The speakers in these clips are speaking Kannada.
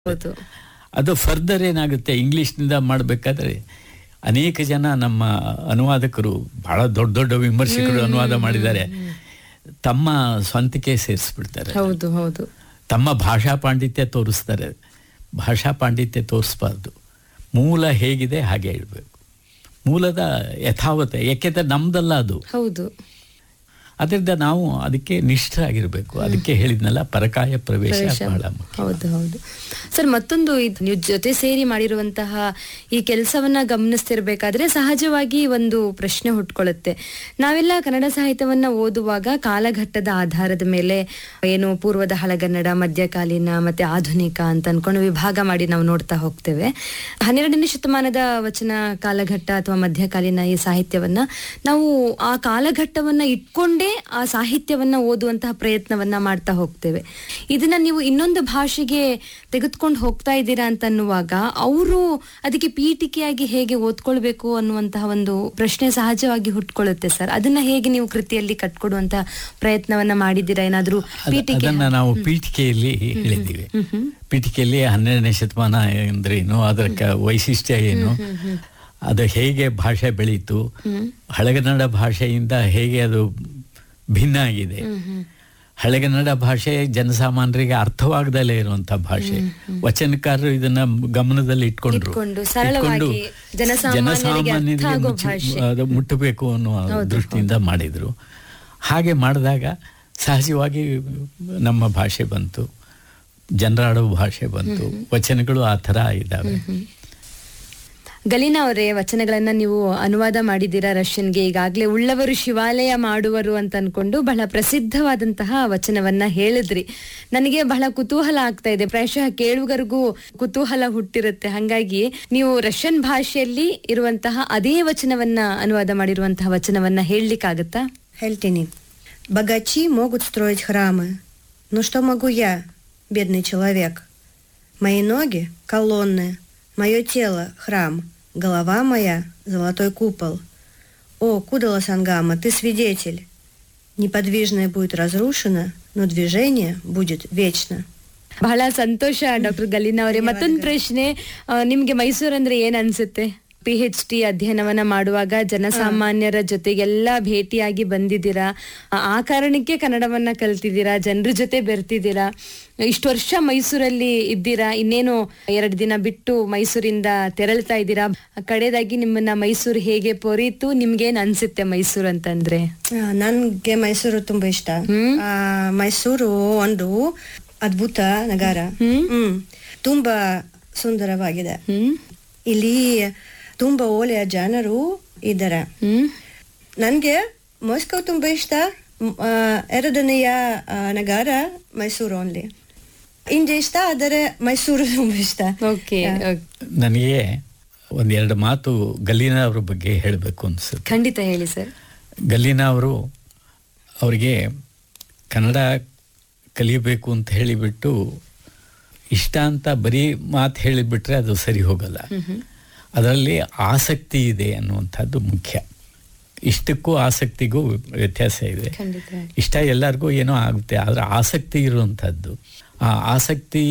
ಹೌದು ಅದು ಫರ್ದರ್ ಏನಾಗುತ್ತೆ ಇಂಗ್ಲಿಷ್ನಿಂದ ಮಾಡಬೇಕಾದ್ರೆ ಅನೇಕ ಜನ ನಮ್ಮ ಅನುವಾದಕರು ಬಹಳ ದೊಡ್ಡ ದೊಡ್ಡ ವಿಮರ್ಶಕರು ಅನುವಾದ ಮಾಡಿದ್ದಾರೆ ತಮ್ಮ ಸ್ವಂತಕ್ಕೆ ಸೇರಿಸ್ಬಿಡ್ತಾರೆ ಹೌದು ಹೌದು ತಮ್ಮ ಭಾಷಾ ಪಾಂಡಿತ್ಯ ತೋರಿಸ್ತಾರೆ ಭಾಷಾ ಪಾಂಡಿತ್ಯ ತೋರಿಸ್ಬಾರ್ದು ಮೂಲ ಹೇಗಿದೆ ಹಾಗೆ ಇಡಬೇಕು ಮೂಲದ ಯಥಾವತೆ ಯಾಕೆಂದ್ರೆ ನಮ್ದಲ್ಲ ಅದು ಹೌದು ಅದರಿಂದ ನಾವು ಅದಕ್ಕೆ ನಿಷ್ಠರಾಗಿರ್ಬೇಕು ಅದಕ್ಕೆ ಹೇಳಿದ್ನಲ್ಲ ಪರಕಾಯ ಪ್ರವೇಶ ಪ್ರವೇಶ. ಬಹಳ ಮುಖ್ಯ. ಹೌದು ಹೌದು ಸರ್ ಮತ್ತೊಂದು ಇದು ನೀವು ಜೊತೆ ಸೇರಿ ಮಾಡಿರುವಂತಹ ಈ ಕೆಲಸವನ್ನ ಗಮನಿಸ್ತಿರ್ಬೇಕಾದ್ರೆ ಸಹಜವಾಗಿ ಒಂದು ಪ್ರಶ್ನೆ ಹುಟ್ಕೊಳ್ಳುತ್ತೆ ನಾವೆಲ್ಲ ಕನ್ನಡ ಸಾಹಿತ್ಯವನ್ನ ಓದುವಾಗ ಕಾಲಘಟ್ಟದ ಆಧಾರದ ಮೇಲೆ ಏನು ಪೂರ್ವದ ಹಳಗನ್ನಡ ಮಧ್ಯಕಾಲೀನ ಮತ್ತೆ ಆಧುನಿಕ ಅಂತ ಅನ್ಕೊಂಡು ವಿಭಾಗ ಮಾಡಿ ನಾವು ನೋಡ್ತಾ ಹೋಗ್ತೇವೆ ಹನ್ನೆರಡನೇ ಶತಮಾನದ ವಚನ ಕಾಲಘಟ್ಟ ಅಥವಾ ಮಧ್ಯಕಾಲೀನ ಈ ಸಾಹಿತ್ಯವನ್ನ ನಾವು ಆ ಕಾಲಘಟ್ಟವನ್ನ ಇಟ್ಕೊಂಡೇ ಆ ಸಾಹಿತ್ಯವನ್ನ ಓದುವಂತಹ ಪ್ರಯತ್ನವನ್ನ ಮಾಡ್ತಾ ಹೋಗ್ತೇವೆ ಇದನ್ನ ನೀವು ಇನ್ನೊಂದು ಭಾಷೆಗೆ ತೆಗೆದುಕೊಂಡು ಹೋಗ್ತಾ ಇದ್ದೀರಾ ಅಂತ ಅನ್ನುವಾಗ ಅವರು ಅದಕ್ಕೆ ಪೀಠಿಕೆಯಾಗಿ ಹೇಗೆ ಓದ್ಕೊಳ್ಬೇಕು ಅನ್ನುವಂತಹ ಒಂದು ಪ್ರಶ್ನೆ ಸಹಜವಾಗಿ ಹುಟ್ಕೊಳ್ಳುತ್ತೆ ಸರ್ ಅದನ್ನ ಹೇಗೆ ನೀವು ಕೃತಿಯಲ್ಲಿ ಕಟ್ಕೊಡುವಂತಹ ಪ್ರಯತ್ನವನ್ನ ಮಾಡಿದ್ದೀರಾ ಏನಾದ್ರೂ ಅದ- ಪೀಠಿಕೆ ಅದನ್ನ ನಾವು ಪೀಠಿಕೆಯಲ್ಲಿ ಹೇಳಿದ್ದೀವಿ ಪೀಠಿಕೆಯಲ್ಲಿ ಹನ್ನೆರಡನೇ ಶತಮಾನ ಅಂದ್ರೆ ಏನು ಅದರ ಕ- ವೈಶಿಷ್ಟ್ಯ ಏನು ಅದು ಹೇಗೆ ಭಾಷೆ ಬೆಳೀತು ಹಳೆಗನ್ನಡ ಭಾಷೆಯಿಂದ ಹೇಗೆ ಅದು ಭಿನ್ನ ಆಗಿದೆ ಹಳೆಗನ್ನಡ ಭಾಷೆ ಜನಸಾಮಾನ್ಯರಿಗೆ ಅರ್ಥವಾಗದಲ್ಲೇ ಇರುವಂತ ಭಾಷೆ ವಚನಕಾರರು ಇದನ್ನ ಗಮನದಲ್ಲಿ ಇಟ್ಕೊಂಡ್ರು ಇಟ್ಕೊಂಡು ಸರಳವಾಗಿ ಜನಸಾಮಾನ್ಯರಿಗೆ ಅರ್ಥ ಆಗೋ ಮುಚ್ಚಿ- ಭಾಷೆ. ಅದು ಮುಟ್ಟಬೇಕು ಅನ್ನುವ ದೃಷ್ಟಿಯಿಂದ ಮಾಡಿದ್ರು ಹಾಗೆ ಮಾಡಿದಾಗ ಸಹಜವಾಗಿ ನಮ್ಮ ಭಾಷೆ ಬಂತು ಜನರಾಡೋ ಭಾಷೆ ಬಂತು ವಚನಗಳು ಆ ಥರ ಇದ್ದಾವೆ ಗಲೀನಾ ಅವರೇ ವಚನಗಳನ್ನ ನೀವು ಅನುವಾದ ಮಾಡಿದ್ದೀರಾ ರಷ್ಯನ್ಗೆ ಈಗಾಗಲೇ ಉಳ್ಳವರು ಶಿವಾಲಯ ಮಾಡುವರು ಅಂತ ಅನ್ಕೊಂಡು ಬಹಳ ಪ್ರಸಿದ್ಧವಾದಂತಹ ವಚನವನ್ನ ಹೇಳಿದ್ರಿ ನನಗೆ ಬಹಳ ಕುತೂಹಲ ಆಗ್ತಾ ಇದೆ ಪ್ರಾಯಶಃ ಕೇಳುಗರಿಗೂ ಕುತೂಹಲ ಹುಟ್ಟಿರುತ್ತೆ ಹಂಗಾಗಿ ನೀವು ರಷ್ಯನ್ ಭಾಷೆಯಲ್ಲಿ ಇರುವಂತಹ ಅದೇ ವಚನವನ್ನ ಅನುವಾದ ಮಾಡಿರುವಂತಹ ವಚನವನ್ನ ಹೇಳಲಿಕ್ಕಾಗತ್ತಾ Хельтини. Богачи могут строить храмы. Но что могу я, бедный человек? Мои ноги — колонны, мое тело — храм, голова моя — золотой купол. О, Кудала Сангама, ты свидетель. Неподвижное будет разрушено, но движение будет вечно. ಬಹಳ ಸಂತೋಷ ಡಾಕ್ಟರ್ ಗಲೀನಾ ಅವರೇ ಮತ್ತೊಂದು ಪ್ರಶ್ನೆ ಆ, ನಿಮ್ಗೆ ಮೈಸೂರು ಅಂದ್ರೆ ಏನ್ ಅನ್ಸುತ್ತೆ ಪಿ ಎಚ್ ಡಿ ಅಧ್ಯಯನವನ್ನ ಮಾಡುವಾಗ ಜನಸಾಮಾನ್ಯರ ಜೊತೆಗೆಲ್ಲ ಭೇಟಿಯಾಗಿ ಬಂದಿದ್ದೀರಾ ಆ- ಆ ಕಾರಣಕ್ಕೆ ಕನ್ನಡವನ್ನ ಕಲ್ತಿದ್ದೀರಾ ಜನರ ಜೊತೆ ಬೆರ್ತಿದ್ದೀರಾ ಇಷ್ಟು ವರ್ಷ ಮೈಸೂರಲ್ಲಿ ಇದ್ದೀರಾ ಇನ್ನೇನು ಎರಡು ದಿನ ಬಿಟ್ಟು ಮೈಸೂರಿಂದ ತೆರಳ್ತಾ ಇದ್ದೀರಾ ಕಡೆದಾಗಿ ನಿಮ್ಮನ್ನ ಮೈಸೂರು ಹೇಗೆ ಪೊರೀತು ನಿಮ್ಗೇನ್ ಅನ್ಸುತ್ತೆ ಮೈಸೂರು ಅಂತಂದ್ರೆ ಆ, ನನ್ಗೆ ಮೈಸೂರು ತುಂಬಾ ಇಷ್ಟ ಆ, ಮೈಸೂರು ಒಂದು ಅದ್ಭುತ ನಗರ ಹ್ಮ್ ತುಂಬಾ ಸುಂದರವಾಗಿದೆ ಹ್ಮ್ ಇಲ್ಲಿ ತುಂಬಾ ಒಳ್ಳೆಯ ಜನರು ಇದ್ದಾರೆ ಹ್ಮ್ ನನ್ಗೆ ಮಾಸ್ಕೋ ತುಂಬಾ ಇಷ್ಟ ಮ್, ಆ, ಎರಡನೆಯ ಆ, ನಗರ ಮೈಸೂರು ಓನ್ಲಿ ಇಂಡಿಯಾ ಇಷ್ಟ ಆದರೆ ಮೈಸೂರು ತುಂಬಾ ಇಷ್ಟ ಓಕೆ ನನಗೆ ಒಂದೆರಡು ಮಾತು ಗಲೀನಾ ಅವ್ರ ಬಗ್ಗೆ ಹೇಳಬೇಕು ಅನ್ಸುತ್ತೆ ಖಂಡಿತ ಹೇಳಿ ಸರ್ ಗಲೀನಾ ಅವರು ಅವರಿಗೆ ಕನ್ನಡ ಕಲಿಯಬೇಕು ಅಂತ ಹೇಳಿಬಿಟ್ಟು ಇಷ್ಟ ಅಂತ ಬರೀ ಮಾತು ಹೇಳಿಬಿಟ್ರೆ ಅದು ಸರಿ ಹೋಗಲ್ಲ ಅದರಲ್ಲಿ ಆಸಕ್ತಿ ಇದೆ ಅನ್ನುವಂಥದ್ದು ಮುಖ್ಯ ಇಷ್ಟಕ್ಕೂ ಆಸಕ್ತಿಗೂ ವ್ಯತ್ಯಾಸ ಇದೆ ಖಂಡಿತ ಇಷ್ಟ ಎಲ್ಲರಿಗೂ ಏನೋ ಆಗುತ್ತೆ ಆದರೆ ಆಸಕ್ತಿ ಇರುವಂಥದ್ದು ಆ ಆಸಕ್ತಿ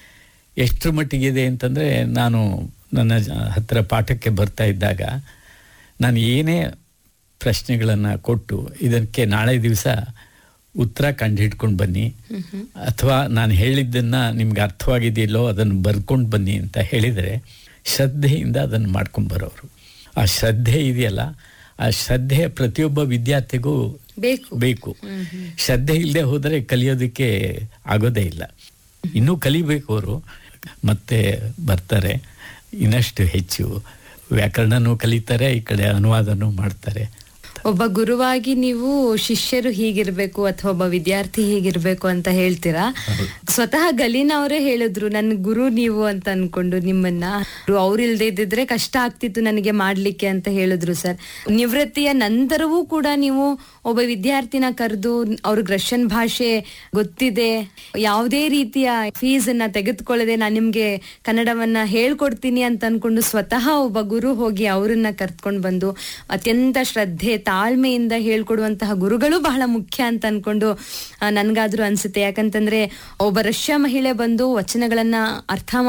ಎಷ್ಟರ ಮಟ್ಟಿಗಿದೆ ಅಂತಂದರೆ ನಾನು ನನ್ನ ಜ- ಹತ್ತಿರ ಪಾಠಕ್ಕೆ ಬರ್ತಾ ಇದ್ದಾಗ ನಾನು ಏನೇ ಪ್ರಶ್ನೆಗಳನ್ನು ಕೊಟ್ಟು ಇದಕ್ಕೆ ನಾಳೆ ದಿವಸ ಉತ್ತರ ಕಂಡುಹಿಡ್ಕೊಂಡು ಬನ್ನಿ ಅಥವಾ ನಾನು ಹೇಳಿದ್ದನ್ನು ನಿಮ್ಗೆ ಅರ್ಥವಾಗಿದೆಯಲ್ಲೋ ಅದನ್ನು ಬರ್ಕೊಂಡು ಬನ್ನಿ ಅಂತ ಹೇಳಿದರೆ ಶ್ರದ್ಧೆಯಿಂದ ಅದನ್ನು ಮಾಡ್ಕೊಂಡು ಬರೋರು ಆ ಶ್ರದ್ಧೆ ಇದೆಯಲ್ಲ ಆ ಶ್ರದ್ಧೆ ಪ್ರತಿಯೊಬ್ಬ ವಿದ್ಯಾರ್ಥಿಗೂ ಬೇಕು ಬೇಕು ಶ್ರದ್ಧೆ ಇಲ್ಲದೆ ಹೋದರೆ ಕಲಿಯೋದಕ್ಕೆ ಆಗೋದೇ ಇಲ್ಲ ಇನ್ನೂ ಕಲಿಬೇಕು ಅವರು ಮತ್ತೆ ಬರ್ತಾರೆ ಇನ್ನಷ್ಟು ಹೆಚ್ಚು ವ್ಯಾಕರಣನೂ ಕಲಿತಾರೆ ಈ ಕಡೆ ಅನುವಾದನೂ ಮಾಡ್ತಾರೆ ಒಬ್ಬ ಗುರುವಾಗಿ ನೀವು ಶಿಷ್ಯರು ಹೀಗಿರ್ಬೇಕು ಅಥವಾ ಒಬ್ಬ ವಿದ್ಯಾರ್ಥಿ ಹೀಗಿರ್ಬೇಕು ಅಂತ ಹೇಳ್ತೀರಾ ಸ್ವತಃ ಗಲೀನಾ ಅವರೇ ಹೇಳಿದ್ರು ನನ್ನ ಗುರು ನೀವು ಅಂತ ಅನ್ಕೊಂಡು ನಿಮ್ಮನ್ನ ಅವ್ರು ಇಲ್ದೇ ಇದ್ದಿದ್ರೆ ಕಷ್ಟ ಆಗ್ತಿತ್ತು ನನಗೆ ಮಾಡ್ಲಿಕ್ಕೆ ಅಂತ ಹೇಳಿದ್ರು ಸರ್ ನಿವೃತ್ತಿಯ ನಂತರವೂ ಕೂಡ ನೀವು ಒಬ್ಬ ವಿದ್ಯಾರ್ಥಿನ ಕರೆದು ಅವ್ರಿಗೆ ರಷ್ಯನ್ ಭಾಷೆ ಗೊತ್ತಿದೆ ಯಾವುದೇ ರೀತಿಯ ಫೀಸ್ ಅನ್ನ ತೆಗೆದುಕೊಳ್ಳದೆ ನಾನು ನಿಮ್ಗೆ ಕನ್ನಡವನ್ನ ಹೇಳ್ಕೊಡ್ತೀನಿ ಅಂತ ಅನ್ಕೊಂಡು ಸ್ವತಃ ಒಬ್ಬ ಗುರು ಹೋಗಿ ಅವರನ್ನ ಕರ್ತ್ಕೊಂಡು ಬಂದು ಅತ್ಯಂತ ಶ್ರದ್ಧೆ ತಾಳ್ಮೆಯಿಂದ ಹೇಳ್ಕೊಡುವಂತಹ ಗುರುಗಳು ಬಹಳ ಮುಖ್ಯ ಅಂತ ಅನ್ಕೊಂಡು ಆ, ನನ್ಗಾದ್ರೂ ಅನ್ಸುತ್ತೆ ಯಾಕಂತಂದ್ರೆ ಒಬ್ಬ ರಷ್ಯಾ ಮಹಿಳೆ ಬಂದು ವಚನಗಳನ್ನ ಅರ್ಥ